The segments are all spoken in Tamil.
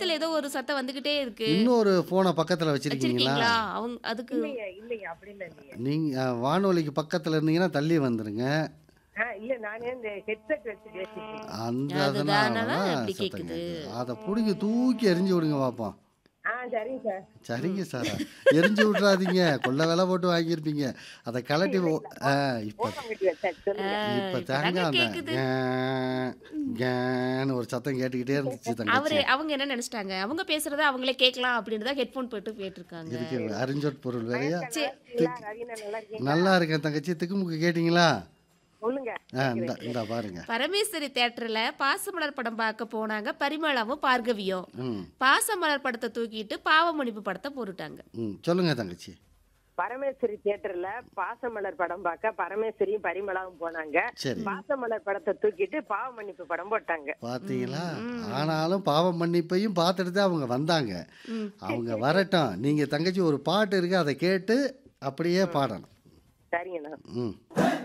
பக்கத்துல ஏதோ ஒரு சத்தம் வந்துகிட்டே இருக்கு இன்னொரு போனை பக்கத்துல வச்சிருக்கீங்களா வச்சிருக்கீங்களா அவங்க அதுக்கு இல்லைங்க இல்லைங்க அப்படிலாம் இல்லைங்க நீங்க அஹ், வானொலிக்கு பக்கத்துல இருந்தீங்கன்னா தள்ளி வந்துருங்க ஆ இல்ல நானே இந்த ஹெட்செட் வச்சு பேசிட்டு இருக்கேன். அந்த அதுதானவா அதனால அப்படி சத்தம் கேக்குது. கேக்குது. அதை பிடிங்கி தூக்கி எரிஞ்சு விடுங்க பார்ப்போம் ஆ சரிங்க சார் சரிங்க சார் எரிஞ்சு விட்றாதீங்க கொள்ள விலை போட்டு வாங்கியிருப்பீங்க அதை கலட்டி ஓ- ஆ, இப்ப போன கட்டி வச்சாச்சு சொல்லுங்க இப்ப இப்பதாங்க தேங்காய் அந்த கேக்குது. கேன், கேன்னு ஒரு சத்தம் கேட்டுக்கிட்டே இருந்துச்சு அவரு தங்கச்சி அவங்க என்ன நினைச்சிட்டாங்க அவங்க பேசுறத அவங்களே கேட்கலாம் அப்படின்னு தான் ஹெட்போன் போட்டு கேட்டிருக்காங்க இருக்கு அறிஞ்சொட் பொருள் வேறையா நல்லா ரவீனா நல்லா இருக்கீங்க நல்லா இருக்கேன் தங்கச்சி திக்குமுக்கு கேட்டிங்களா சொல்லுங்க ஆ இந்த இந்த பாருங்க பரமேஸ்வரி தேட்டர்ல பாசமலர் படம் பார்க்க போனாங்க பரிமளாவும் பார்கவியும் ம் பாசமலர் படத்தை தூக்கிட்டு பாவமணிப்பு படத்தை போட்டுட்டாங்க ம் சொல்லுங்க தங்கச்சி பரமேஸ்வரி தியேட்டர்ல பாசமலர் படம் பார்க்க பரமேஸ்வரியும் பரிமளாவும் போனாங்க சரி பாசமலர் படத்தை தூக்கிட்டு பாவ மன்னிப்பு படம் போட்டாங்க பார்த்தீங்களா ஆனாலும் பாவம் மன்னிப்பையும் பார்த்துட்டு தான் அவங்க வந்தாங்க அவங்க வரட்டும் நீங்க தங்கச்சி ஒரு பாட்டு இருக்கு அதை கேட்டு அப்படியே பாடணும் சரிங்கண்ணா ம்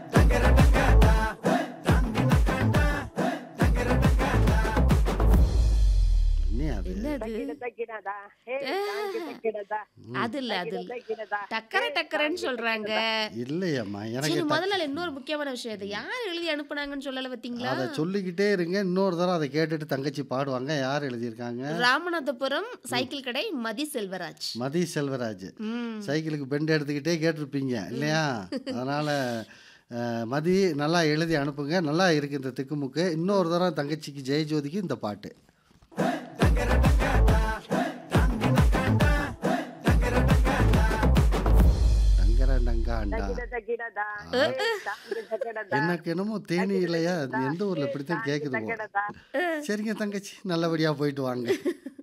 என்ன அது என்னது கிடதா கிடதா ஹே தாங்கிட்ட கிடதா அது இல்ல அது இல்ல கிடதா கிடதா டக்கர டக்கரன்னு சொல்றாங்க இல்லையம்மா சரி எனக்கு த- முதல்ல இன்னொரு முக்கியமான விஷயம் இது யார் எழுதி அனுப்புனாங்கன்னு சொல்லல பாத்தீங்களா அதை சொல்லிக்கிட்டே இருங்க இன்னொரு தடவை அதை கேட்டுட்டு தங்கச்சி பாடுவாங்க யார் எழுதியிருக்காங்க ராமநாதபுரம் சைக்கிள் கடை மதி செல்வராஜ் மதி செல்வராஜ் ம் சைக்கிளுக்கு பெண்ட் எடுத்துக்கிட்டே கேட்டிருப்பீங்க இல்லையா அதனால் மதி நல்லா எழுதி அனுப்புங்க நல்லா இருக்கு இந்த திக்குமுக்கு இன்னொரு தடவை தங்கச்சிக்கு ஜெயஜோதிக்கு இந்த பாட்டு டங்கர டங்காண்டா கிடதா கிடதா தாங்கிட்ட கிடதா எனக்கு என்னமோ தேனி இல்லையா அது எந்த ஊர்ல இப்படித்தான் கேக்குது போல. கிடதா சரிங்க தங்கச்சி நல்லபடியா போயிட்டு வாங்க